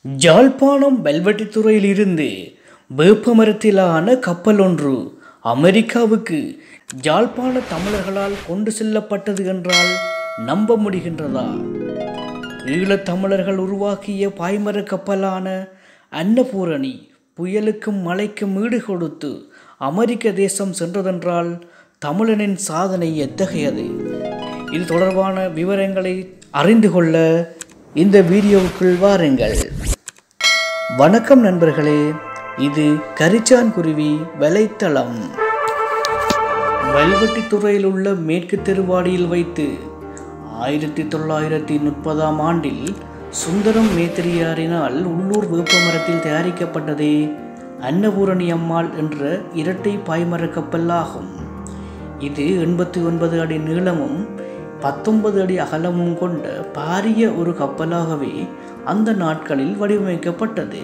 ஜாழ்ப்பாணம் வெல்வெட்டித்துறையிலிருந்து வேப்பமரத்திலான கப்பல் ஒன்று அமெரிக்காவுக்கு ஜாழ்ப்பாண தமிழர்களால் கொண்டு செல்லப்பட்டது என்றால் நம்ப முடிகின்றதா ஈழத் தமிழர்கள் உருவாக்கிய பாய்மர கப்பலான அன்னபூரணி புயலுக்கும் மழைக்கும் ஈடு கொடுத்து அமெரிக்க தேசம் சென்றதென்றால் தமிழனின் சாதனை எத்தகையது இது தொடர்பான விவரங்களை அறிந்து கொள்ள இந்த வீடியோவுக்குள் வாருங்கள் வணக்கம் நண்பர்களே இது கரிச்சான் குருவி வலைத்தளம் வல்வெட்டித்துறையில் உள்ள மேற்கு தெருவாடியில் வைத்து ஆயிரத்தி தொள்ளாயிரத்தி முப்பதாம் ஆண்டில் சுந்தரம் மேத்திரியாரினால் உள்ளூர் வேப்பமரத்தில் தயாரிக்கப்பட்டதே அன்னபூரணி அம்மாள் என்ற இரட்டை பாய்மர கப்பல் ஆகும் இது எண்பத்தி ஒன்பது அடி நீளமும் பத்தொன்பது அடி அகலமும் கொண்ட பாரிய ஒரு கப்பலாகவே அந்த நாட்களில் வடிவமைக்கப்பட்டது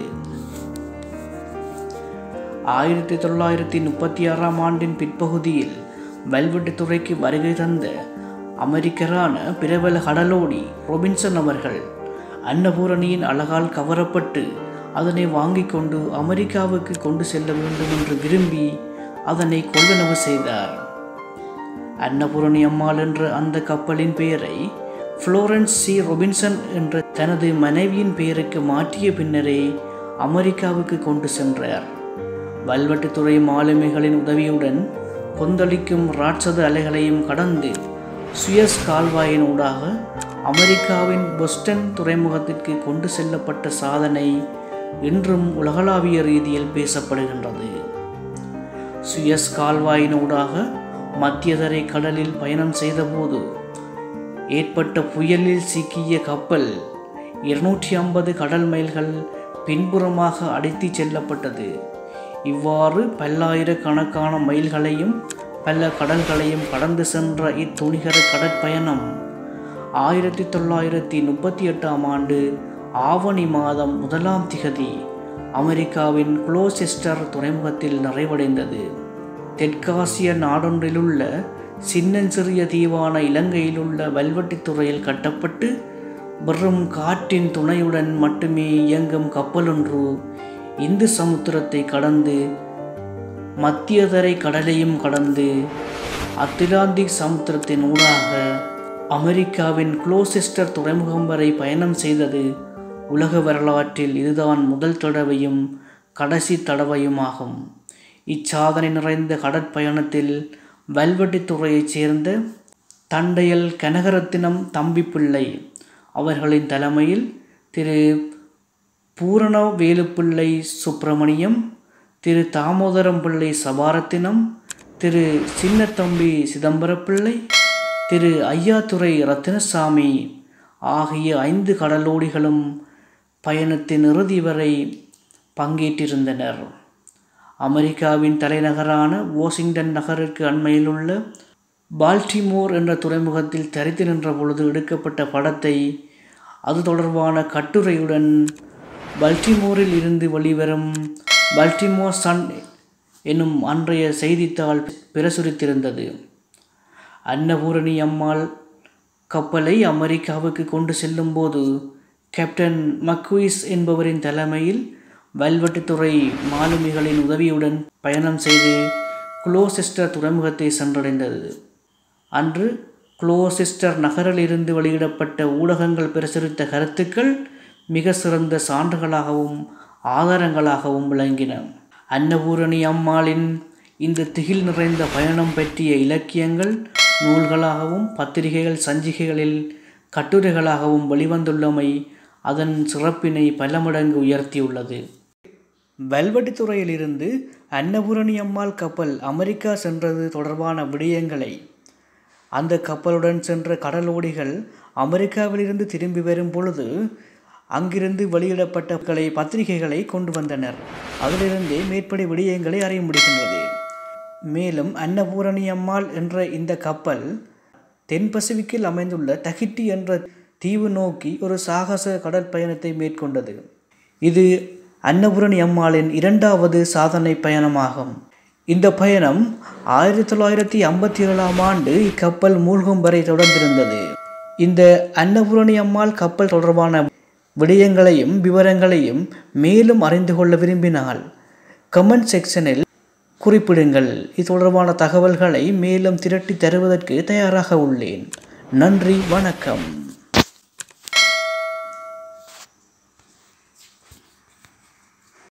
ஆயிரத்தி தொள்ளாயிரத்தி முப்பத்தி ஆறாம் ஆண்டின் பிற்பகுதியில் வல்வெட்டித்துறைக்கு வருகை தந்த அமெரிக்கரான பிரபல கடலோடி ரொபின்சன் அவர்கள் அன்னபூரணியின் அழகால் கவரப்பட்டு அதனை வாங்கி கொண்டு அமெரிக்காவுக்கு கொண்டு செல்ல வேண்டும் என்று விரும்பி அதனை கொள்வனவு செய்தார் அன்னபூரணி அம்மாள் என்ற அந்த கப்பலின் பெயரை புளோரன்ஸ் சி ரொபின்சன் என்ற தனது மனைவியின் பெயருக்கு மாற்றிய பின்னரே அமெரிக்காவுக்கு கொண்டு சென்றார் வல்வெட்டுத்துறை மாலுமிகளின் உதவியுடன் கொந்தளிக்கும் ராட்சத அலைகளையும் கடந்து சுயஸ் கால்வாயின் ஊடாக அமெரிக்காவின் பொஸ்டன் துறைமுகத்திற்கு கொண்டு செல்லப்பட்ட சாதனை இன்றும் உலகளாவிய ரீதியில் பேசப்படுகின்றது சுயஸ் கால்வாயின் ஊடாக மத்தியதரை கடலில் பயணம் செய்தபோது ஏற்பட்ட புயலில் சிக்கிய கப்பல் இருநூற்றி ஐம்பது கடல் மைல்கள் பின்புறமாக அடித்து செல்லப்பட்டது இவ்வாறு பல்லாயிரக்கணக்கான மைல்களையும் பல கடல்களையும் கடந்து சென்ற இத்துணிகர கடற்பயணம் ஆயிரத்தி தொள்ளாயிரத்தி முப்பத்தி எட்டாம் ஆண்டு ஆவணி மாதம் முதலாம் திகதி அமெரிக்காவின் குளோசெஸ்டர் துறைமுகத்தில் நிறைவடைந்தது தெற்காசிய நாடொன்றிலுள்ள சின்னஞ்சிறிய தீவான இலங்கையிலுள்ள வல்வெட்டித்துறையில் கட்டப்பட்டு வெறும் காற்றின் துணையுடன் மட்டுமே இயங்கும் கப்பலொன்று இந்து சமுத்திரத்தை கடந்து மத்தியதரை கடலையும் கடந்து அத்திலாந்திக் சமுத்திரத்தின் ஊடாக அமெரிக்காவின் குளோசெஸ்டர் துறைமுகம் வரை பயணம் செய்தது உலக வரலாற்றில் இதுதான் முதல் தடவையும் கடைசி தடவையுமாகும் இச்சாதனை நிறைந்த கடற்பயணத்தில் வல்வெட்டித்துறையைச் சேர்ந்த தண்டையல் கனகரத்தினம் தம்பி பிள்ளை அவர்களின் தலைமையில் திரு பூரண வேலுப்பிள்ளை சுப்பிரமணியம் திரு தாமோதரம் பிள்ளை சபாரத்தினம் திரு சின்னத்தம்பி சிதம்பரப்பிள்ளை திரு ஐயாத்துறை ரத்தினசாமி ஆகிய ஐந்து கடலோடிகளும் பயணத்தின் இறுதி வரை பங்கேற்றிருந்தனர் அமெரிக்காவின் தலைநகரான வாஷிங்டன் நகருக்கு அண்மையிலுள்ள பால்டிமோர் என்ற துறைமுகத்தில் தரித்து நின்ற பொழுது எடுக்கப்பட்ட படத்தை அது தொடர்பான கட்டுரையுடன் பல்டிமோரில் இருந்து வெளிவரும் பல்டிமோர் சன் என்னும் அன்றைய செய்தித்தாள் பிரசுரித்திருந்தது அன்னபூரணி அம்மாள் கப்பலை அமெரிக்காவுக்கு கொண்டு செல்லும்போது கேப்டன் மக்வீஸ் என்பவரின் தலைமையில் வல்வெட்டுத்துறை மாலுமிகளின் உதவியுடன் பயணம் செய்து குளோசெஸ்டர் துறைமுகத்தை சென்றடைந்தது அன்று குளோசெஸ்டர் நகரிலிருந்து வெளியிடப்பட்ட ஊடகங்கள் பிரசுரித்த கருத்துக்கள் மிக சிறந்த சான்றுகளாகவும் ஆதாரங்களாகவும் விளங்கின அன்னபூரணி அம்மாளின் இந்த திகில் நிறைந்த பயணம் பற்றிய இலக்கியங்கள் நூல்களாகவும் பத்திரிகைகள் சஞ்சிகைகளில் கட்டுரைகளாகவும் வெளிவந்துள்ளமை அதன் சிறப்பினை பல மடங்கு உயர்த்தியுள்ளது வல்வெட்டித்துறையிலிருந்து அன்னபூரணி அம்மாள் கப்பல் அமெரிக்கா சென்றது தொடர்பான விடயங்களை அந்த கப்பலுடன் சென்ற கடலோடிகள் அமெரிக்காவிலிருந்து திரும்பி வரும் பொழுது அங்கிருந்து வெளியிடப்பட்ட பத்திரிகைகளை கொண்டு வந்தனர் அதிலிருந்தே மேற்படி விடயங்களை அறிய முடிகின்றது மேலும் அன்னபூரணி அம்மாள் என்ற இந்த கப்பல் தென் பசிபிக்கில் அமைந்துள்ள தகிட்டி என்ற தீவு நோக்கி ஒரு சாகச கடற்பயணத்தை மேற்கொண்டது இது அன்னபூரணி அம்மாளின் இரண்டாவது சாதனை பயணமாகும் இந்த பயணம் ஆயிரத்தி தொள்ளாயிரத்தி ஐம்பத்தி ஏழாம் ஆண்டு இக்கப்பல் மூழ்கும் வரை தொடர்ந்திருந்தது இந்த அன்னபூரணி அம்மாள் கப்பல் தொடர்பான விடயங்களையும் விவரங்களையும் மேலும் அறிந்து கொள்ள விரும்பினால் கமெண்ட் செக்ஷனில் குறிப்பிடுங்கள் இது தொடர்பான தகவல்களை மேலும் திரட்டி தருவதற்கு தயாராக உள்ளேன் நன்றி வணக்கம்